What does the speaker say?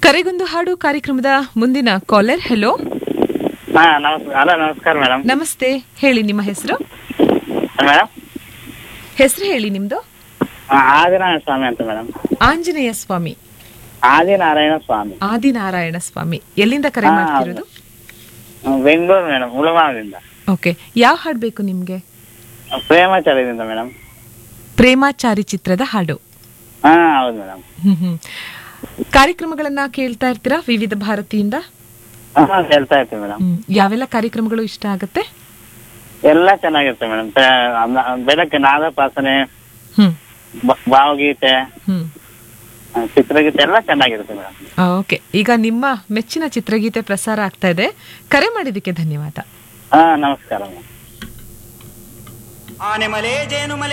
ಕರೆಗೊಂದು ಹಾಡು ಕಾರ್ಯಕ್ರಮದ ಮುಂದಿನ ಕಾಲರ್ ಹೆಲೋ ಹಾ ನಮಸ್ಕಾರ ಹಲೋ ನಮಸ್ಕಾರ ಮೇಡಮ್ ನಮಸ್ತೆ ಹೇಳಿ ನಿಮ್ಮ ಹೆಸರು ಮೇಡಮ್ ಹೆಸರು ಹೇಳಿ ನಿಮ್ದು ಆದಿನಾರಾಯಣ ಸ್ವಾಮಿ ಅಂತ ಮೇಡಮ್ ಆಂಜನೇಯ ಸ್ವಾಮಿ ಆದಿನಾರಾಯಣ ಸ್ವಾಮಿ ಆದಿನಾರಾಯಣ ಸ್ವಾಮಿ ಎಲ್ಲಿಂದ ಕರೆ ಹಾ, ಮಾಡ್ತಿರೋದು ಹ್ಮ್, ಬೆಂಗಳೂರು ಮೇಡಮ್ ಉಳಮಾನದಿಂದ ಓಕೆ ಯಾವ ಹಾಡು ಬೇಕು ನಿಮ್ಗೆ ಪ್ರೇಮಾಚಾರ್ಯದಿಂದ ಮೇಡಮ್ ಪ್ರೇಮಾಚಾರಿ ಚಿತ್ರದ ಹಾಡು ಹಾ ಹೌದು ಮೇಡಮ್ ಹ್ಮ್ ಹ್ಮ್ ಕಾರ್ಯಕ್ರಮಗಳನ್ನ ಕೇಳ್ತಾ ಇರ್ತೀರಾ ವಿವಿಧ ಭಾರತಿಯಿಂದ ಹಾ ಹೇಳ್ತಾ ಇರ್ತೀವಿ ಮೇಡಮ್ ಹ್ಮ್ ಯಾವೆಲ್ಲ ಕಾರ್ಯಕ್ರಮಗಳು ಇಷ್ಟ ಆಗತ್ತೆ ಎಲ್ಲ ಚೆನ್ನಾಗಿರುತ್ತೆ ಮೇಡಮ್ ಬೆಳಗ್ಗೆ ನಾದಪಾಸನೆ ಹ್ಮ್ ಬ- ಭಾವಗೀತೆ ಹ್ಮ್ ಆ, ಚಿತ್ರಗೀತೆ ಎಲ್ಲ ಚೆನ್ನಾಗಿರುತ್ತೆ ಮೇಡಮ್ ಓಕೆ ಈಗ ನಿಮ್ಮ ಮೆಚ್ಚಿನ ಚಿತ್ರಗೀತೆ ಪ್ರಸಾರ ಆಗ್ತಾ ಇದೆ ಕರೆ ಮಾಡಿದ್ದಕ್ಕೆ ಧನ್ಯವಾದ ಹಾ ನಮಸ್ಕಾರ ಮೇಡಮ್ ಆನೆ ಮಲೆ ಜೇನು ಮಲೆ